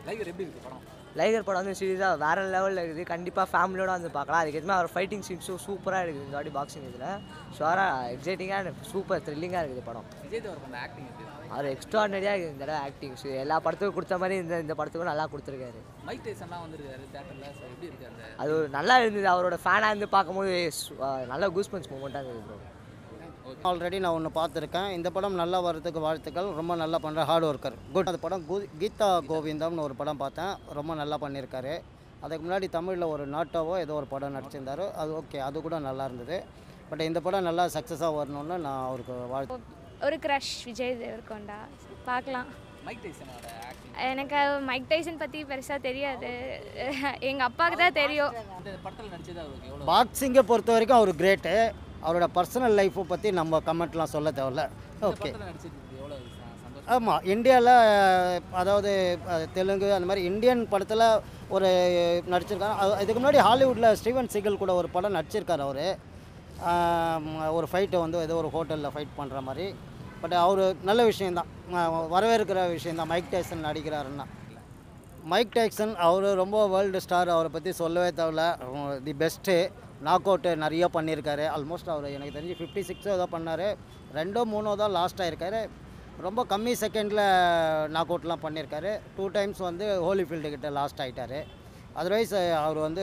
Liger எப்படி இருக்கு படம் லைகர் படம் வந்து சீரியஸாக வேறு லெவலில் இருக்குது கண்டிப்பாக ஃபேமிலியோட வந்து பார்க்கலாம் அதுக்கேற்ற அவர் ஃபைட்டிங் சீன்ஸும் சூப்பராக இருக்குது இந்த வாட்டி பாக்ஸிங் இதில் ஷுவராக எக்ஸைட்டிங்காக சூப்பர் த்ரில்லிங்காக இருக்குது படம் விஜய் தேவரகொண்ட ஆக்டிங் எப்படி இருக்கு அவர் எக்ஸ்ட்ராடனரியாக இருக்குது இந்த தடவை ஆக்டிங்ஸ் எல்லா படத்துக்கும் கொடுத்த மாதிரி இந்த இந்த படத்துக்கும் நல்லா கொடுத்துருக்காரு மைக் டைசன்லாம் வந்திருக்காரு தேட்டரில் ஸோ எப்படி இருக்கு அந்த அது ஒரு நல்லா இருந்தது அவரோட ஃபேனாக இருந்து பார்க்கும்போது சு- ஆ, நல்ல கூஸ்பன்ஸ் மூமெண்ட்டாக இருந்தது ப்ரோ ஆல்ரெடி நான் ஒன்று பார்த்துருக்கேன் இந்த படம் நல்லா வர்றதுக்கு வாழ்த்துக்கள் ரொம்ப நல்லா பண்ணுற ஹார்ட் ஒர்க்கர் குட் அந்த படம் கு- கீதா கோவிந்தம்னு ஒரு படம் பார்த்தேன் ரொம்ப நல்லா பண்ணியிருக்காரு அதுக்கு முன்னாடி தமிழில் ஒரு நாட்டோவோ ஏதோ ஒரு படம் நடிச்சிருந்தாரு அது ஓகே அது கூட நல்லா இருந்தது பட் இந்த படம் நல்லா சக்ஸஸாக வரணும்னு நான் அவருக்கு வாழ்த்து ஒரு க்ரஷ் விஜய் தேவர்கொண்டா பார்க்கலாம் மைக் டைசனோட ஆக்டிங் எனக்கு மைக் டைசன் பற்றி பெருசாக தெரியாது எங்கள் அப்பாவுக்கு தான் தெரியும் இந்த படத்தில் நடிச்சது அவருக்கு எவ்வளோ பாக்ஸிங்கை பொறுத்த வரைக்கும் அவர் கிரேட்டு அவரோட பர்சனல் லைஃப்பை பற்றி நம்ம கமெண்ட்லாம் சொல்ல தேவையில்ல இந்த ஓகே படத்தில் நடிச்சது எவ்வளோ ச- சந்தோஷம் ஆமாம் இந்தியாவில் அதாவது அஹ், தெலுங்கு அந்த மாதிரி இந்தியன் படத்தில் ஒரு நடிச்சிருக்காரு அது- இதுக்கு முன்னாடி ஹாலிவுட்டில் ஸ்டீவன் சீகல் கூட ஒரு படம் நடிச்சிருக்காரு அவர் ஒரு ஃபைட்டை வந்து ஏதோ ஒரு ஹோட்டலில் ஃபைட் பண்ணுற மாதிரி பட் அவர் நல்ல விஷயந்தான் அஹ், வரவேற்கிற விஷயந்தான் மைக் டைசன் நடிக்கிறாருன்னா மைக் டைசன் அவர் ரொம்ப வேர்ல்டு ஸ்டார் அவரை பற்றி சொல்லவே தேவையில்ல தி பெஸ்ட்டு நாக் அவுட்டு நிறைய பண்ணியிருக்காரு ஆல்மோஸ்ட் அவர் எனக்கு தெரிஞ்சு ஃபிஃப்டி சிக்ஸோ ஏதோ பண்ணார் ரெண்டோ மூணோ தான் லாஸ்ட் ஆயிருக்காரு ரொம்ப கம்மி செகண்டில் நாக் அவுட்லாம் பண்ணியிருக்காரு டூ டைம்ஸ் வந்து ஹோலி ஃபீல்டு கிட்ட லாஸ்ட் ஆகிட்டார் அதர்வைஸ் அவர் வந்து